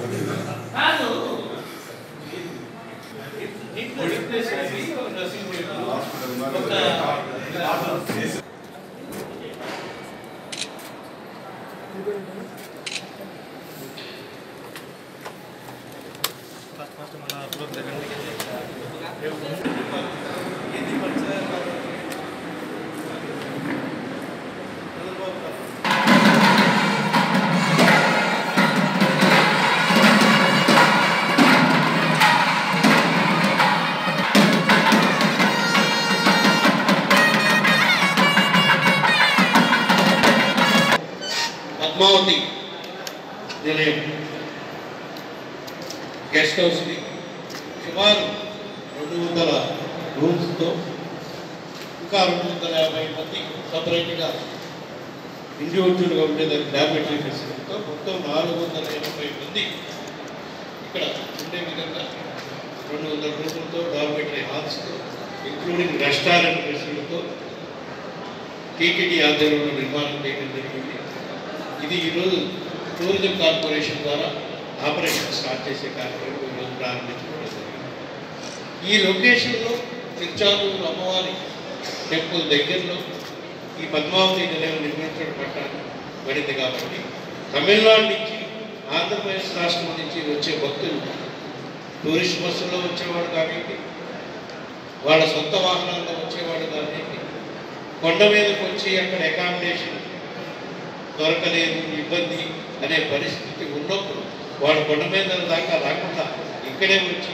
కాదు నీకు రిప్లేస్ చేసి ఒక డ్రెస్సింగ్ టేబుల్ ఒక పద్మావతి నిలయం గెస్ట్ హౌస్ని సుమారు రెండు వందల రూమ్స్తో ఇంకా రెండు వందల యాభై మంది సపరేట్గా ఇండివిజువల్గా ఉండేదానికి డార్మెటరీ ఫెసిలిటీతో మొత్తం నాలుగు వందల ఎనభై మంది ఇక్కడ ఉండే విధంగా రెండు వందల రూములతో డార్మెటరీ హాల్స్తో ఇంక్లూడింగ్ రెస్టారెంట్ ఫెసిలిటీతో టీటీడీ ఆధ్వర్యంలో నిర్మాణం చేయడం జరిగింది ఇది ఈరోజు టూరిజం కార్పొరేషన్ ద్వారా ఆపరేషన్ స్టార్ట్ చేసే కార్యక్రమం ఈరోజు ప్రారంభించుకోవడం జరిగింది ఈ లొకేషన్లో తిరుచానూరు అమ్మవారి టెంపుల్ దగ్గరలో ఈ పద్మావతి నిలయం నిర్మించడం పట్టాలి పడింది కాబట్టి తమిళనాడు నుంచి ఆంధ్రప్రదేశ్ రాష్ట్రం నుంచి వచ్చే భక్తులు టూరిస్ట్ బస్సుల్లో వచ్చేవాడు కానివ్వండి వాళ్ళ సొంత వాహనాల్లో వచ్చేవాడు కానివ్వండి కొండ మీదకి వచ్చి అక్కడ అకామిడేషన్ దొరకలేదు ఇబ్బంది అనే పరిస్థితి ఉన్నప్పుడు వాడు కొండ మీద దాకా రాకుండా ఇక్కడే వచ్చి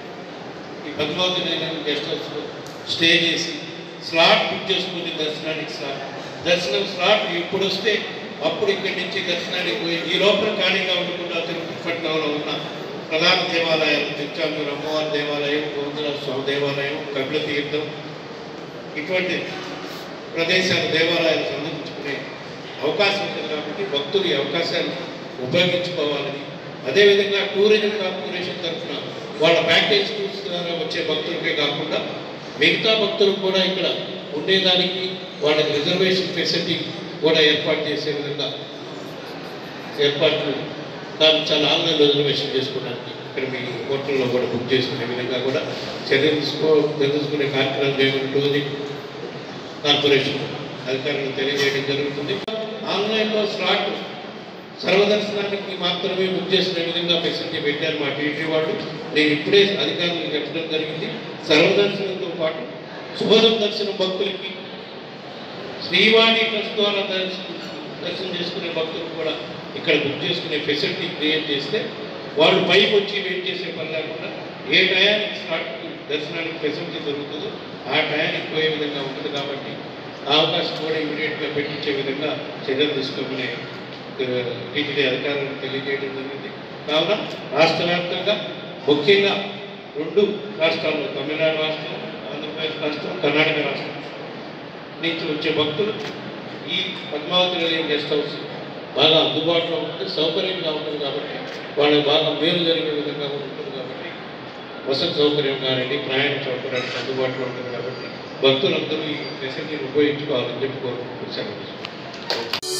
ఈ పద్మావతి నిలయం గెస్ట్ హౌస్లో స్టే చేసి స్లాట్ బుక్ చేసుకుని దర్శనానికి స్లాట్ దర్శనం స్లాట్ ఎప్పుడు వస్తే అప్పుడు ఇక్కడి నుంచి దర్శనానికి పోయి ఈ లోపల ఖాళీగా ఉండకుండా తిరుపతిపట్నంలో ఉన్న ప్రధాన దేవాలయాలు తిరుచానూరు అమ్మవారి దేవాలయం గోవిందరాజ స్వామి దేవాలయం కపిల తీర్థం ఇటువంటి ప్రదేశాలు దేవాలయాలు సందర్శించుకునే అవకాశం ఉంటుంది కాబట్టి భక్తులు ఈ అవకాశాన్ని ఉపయోగించుకోవాలని అదేవిధంగా టూరిజం కార్పొరేషన్ తరఫున వాళ్ళ ప్యాకేజ్ టూర్స్ ద్వారా వచ్చే భక్తులకే కాకుండా మిగతా భక్తులకు కూడా ఇక్కడ ఉండేదానికి వాళ్ళకి రిజర్వేషన్ ఫెసిలిటీ కూడా ఏర్పాటు చేసే విధంగా ఏర్పాట్లు దాన్ని చాలా ఆన్లైన్ రిజర్వేషన్ చేసుకోవడానికి ఇక్కడ మీ హోటల్లో కూడా బుక్ చేసుకునే విధంగా కూడా చర్యలు తీసుకో తెలుసుకునే కార్యక్రమం చేయమని టూరిజం కార్పొరేషన్ అధికారులకు తెలియజేయడం జరుగుతుంది ఆన్లైన్లో స్లాట్ సర్వదర్శనానికి మాత్రమే బుక్ చేసిన విధంగా ఫెసిలిటీ పెట్టారు మా టీటీ వాళ్ళు నేను ఇప్పుడే అధికారులకు చెప్పడం జరిగింది సర్వదర్శనంతో పాటు శుభదం దర్శనం భక్తులకి శ్రీవాణి ట్రస్ట్ ద్వారా దర్శనం దర్శనం చేసుకునే భక్తులు కూడా ఇక్కడ బుక్ చేసుకునే ఫెసిలిటీ క్రియేట్ చేస్తే వాళ్ళు పైకి వచ్చి వెయిట్ చేసే పని లేకుండా ఏ టయానికి స్టార్ట్ దర్శనానికి ఫెసిలిటీ దొరుకుతుందో ఆ టయానికి పోయే విధంగా ఉంటుంది కాబట్టి ఆ అవకాశం కూడా ఇమీడియట్గా పెట్టించే విధంగా చర్యలు తీసుకోమనే టీటీడీ అధికారులకు తెలియజేయడం జరిగింది కావున రాష్ట్ర వ్యాప్తంగా ముఖ్యంగా రెండు రాష్ట్రాల్లో తమిళనాడు రాష్ట్రం ఆంధ్రప్రదేశ్ రాష్ట్రం కర్ణాటక రాష్ట్రం నుంచి వచ్చే భక్తులు ఈ పద్మావతి నిలయం గెస్ట్ హౌస్ బాగా అందుబాటులో ఉంటుంది సౌకర్యంగా ఉంటుంది కాబట్టి వాళ్ళకి బాగా మేలు జరిగే విధంగా కూడా ఉంటుంది కాబట్టి వసతి సౌకర్యం కానివ్వండి ప్రయాణ సౌకర్యానికి అందుబాటులో ఉంటుంది కాబట్టి భక్తులందరూ ఈ ఫెసిలిటీని ఉపయోగించుకోవాలని చెప్పి కోరుకుంటూ సెలవు తీసుకుంటాం.